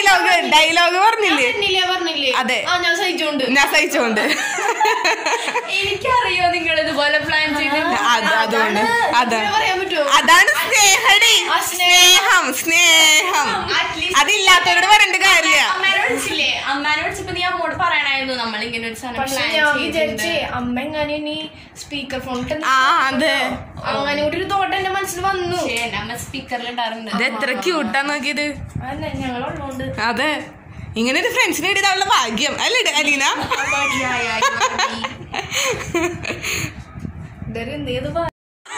Dialogue dialogue പറഞ്ഞില്ലേ പറഞ്ഞില്ലേ പറഞ്ഞില്ലേ അതെ. ആ ഞാൻ സഹിച്ചോണ്ട് ഞാൻ സഹിച്ചോണ്ട് എനിക്കറിയോ നിങ്ങൾ ഇതുപോലെ പ്ലാൻ ചെയ്തിട്ട് അത് അതുകൊണ്ട് അതാണ് ഇങ്ങനെ പറയാൻ പറ്റുമോ അതാണ് സ്നേഹടി ആ സ്നേഹം സ്നേഹം അതില്ലാത്തവരോട് പറയേണ്ട കാര്യമില്ല അമ്മേനെ വിളിച്ചില്ലേ അമ്മേനെ വിളിച്ചപ്പോ നീ അമ്മോട് പറയണായിരുന്നു നമ്മൾ ഇങ്ങനെ ഒരു സാധനം പക്ഷെ പ്ലാൻ ഞാൻ ചെയ്തിട്ടുണ്ട് വിചാരിച്ചേ അമ്മ എങ്ങനെ ഇനി സ്പീക്കർ ഫോൺ ആ അതെ അങ്ങനെ കൂടി ഒരു തോട്ട് എന്റെ മനസ്സിൽ വന്നു പക്ഷേ അമ്മ സ്പീക്കറിൽ ഉണ്ടാറുണ്ട് ഇത് എത്ര ക്യൂട്ടാ നോക്കിയത് അതന്നെ ഞങ്ങളുള്ളതുകൊണ്ട് അതെ ഇങ്ങനെ ഒരു ഫ്രണ്ട്സിനെ ഇടാനുള്ള ഭാഗ്യം അല്ലേ ഇട- അലീന ഇതൊരു എന്തേത് പറ-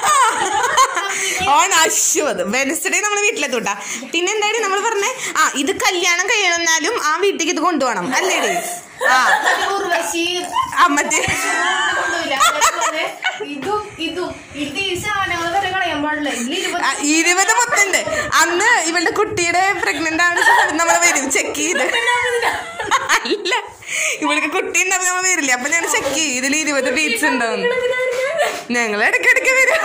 ഓൺ അശ്വത് വെനസ്ഡേ നമ്മൾ വീട്ടിലെത്തൂട്ടാ പിന്നെ എന്തായാലും നമ്മൾ പറഞ്ഞേ ആ ഇത് കല്യാണം കഴിയണമെന്നാലും ആ വീട്ടിലേക്ക് ഇത് കൊണ്ടുപോകണം അല്ലേടി ആ ഒരു ഉർവശി ആ മറ്റേ കൊണ്ടുപോയില്ല. അതേപോലെ ഇതും ഇതും ഇത് ഈ സാധനങ്ങൾ വരെ കളയാൻ പാടില്ല ഇതിൽ ഇരുപത് ആ, ഇരുപത് മുത്തുണ്ട് അന്ന് ഇവളുടെ കുട്ടിയുടെ പ്രഗ്നന്റ് ആണ് നമ്മൾ വരും ചെക്ക് ചെയ്ത് അല്ല ഇവൾക്ക് കുട്ടി ഉണ്ടാവും നമ്മൾ വരില്ലേ അപ്പൊ ഞാൻ ചെക്ക് ചെയ്യും ഇതിൽ ഇരുപത് ബീറ്റ്സ് ഉണ്ടാവും ഞങ്ങൾ ഇടയ്ക്കിടയ്ക്ക് വരും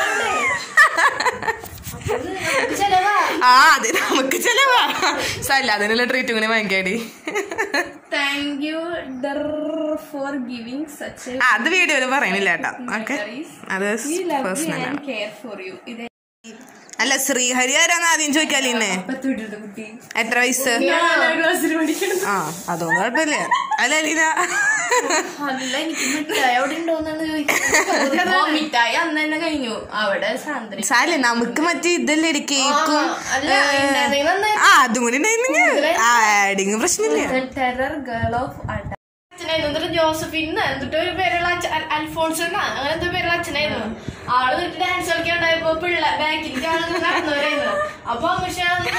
നമുക്ക് ചെലവാ ആ അതെ നമുക്ക് ചെലവാ സല്ല അതിനുള്ള ട്രീറ്റ് ഇങ്ങനെ വാങ്ങിക്കാടി thank you for giving such ആ, അത് വീഡിയോയിൽ പറയുന്നില്ല കേട്ടോ ഓക്കെ അത് പേഴ്സണൽ ആണ് കെയർ ഫോർ യു ഇത് അല്ല ശ്രീഹരി ആരാന്ന് ആദ്യം ചോദിക്കാലിന്നെ പത്ത് വിട്ടിട്ട് കുട്ടി എത്ര വയസ്സ് ക്ലാസ്സിൽ പഠിക്കണം ആ അതൊന്നും കുഴപ്പമില്ല അല്ല അലീന അല്ല എനിക്ക് മിഠായി അവിടെ ഉണ്ടോന്നാണ് ചോദിക്കുന്നത് ഓ, മിഠായി അന്ന് തന്നെ കഴിഞ്ഞു അവിടെ സാന്ദ്ര സാലേ നമുക്ക് മറ്റേ ഇതല്ലേ കേക്കും അല്ല ഉണ്ടായിരുന്നെങ്കിൽ നന്നായി. ആ അതും കൂടി ഉണ്ടായിരുന്നെങ്കിൽ ആഡിങ് പ്രശ്നമില്ല ടെറർ ഗേൾ ഓഫ് അഡ അച്ഛനായിരുന്നു എന്നിട്ട് ജോസഫിന്ന് എന്നിട്ട് ഒരു പേരുള്ള അച്ഛൻ അൽ- അൽഫോൺസ് എന്നാ അങ്ങനെ എന്തോ പേരുള്ള അച്ഛനായിരുന്നു ആള് എന്നിട്ട് ഡാൻസ് കളിക്കാൻ ഉണ്ടായപ്പോ പിള്ള ബാക്കിലേക്ക് ആള് നടന്നവരായിരുന്നു അപ്പൊ അമ്മ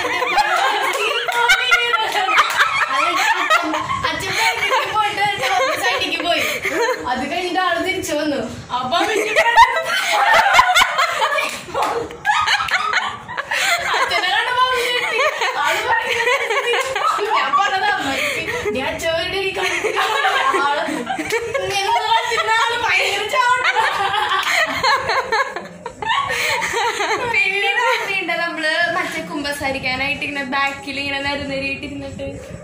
അച്ഛൻ ബാക്കിലേക്ക് പോയിട്ട് സൈഡിലേക്ക് പോയി അത് കഴിഞ്ഞിട്ട് ആള് തിരിച്ചു വന്നു അപ്പൊ അച്ഛനെ കണ്ടപ്പോ അമ്മ ഞെട്ടി. ആള് പറയുന്നത് ഞാൻ പറഞ്ഞത് അമ്മയ്ക്ക് ഞാൻ അച്ഛനോട് ഈ കളിക്കുന്ന ആള് ഇങ്ങനെ ഒന്ന് കളിച്ചിരുന്ന ആള് ഭയങ്കര ചാട്ടം. പിന്നെ ഓർമ്മയുണ്ട് നമ്മള് മറ്റേ കുമ്പസാരിക്കാനായിട്ട് ഇങ്ങനെ ബാക്കിൽ ഇങ്ങനെ നിരനിരയിട്ടിരുന്നിട്ട്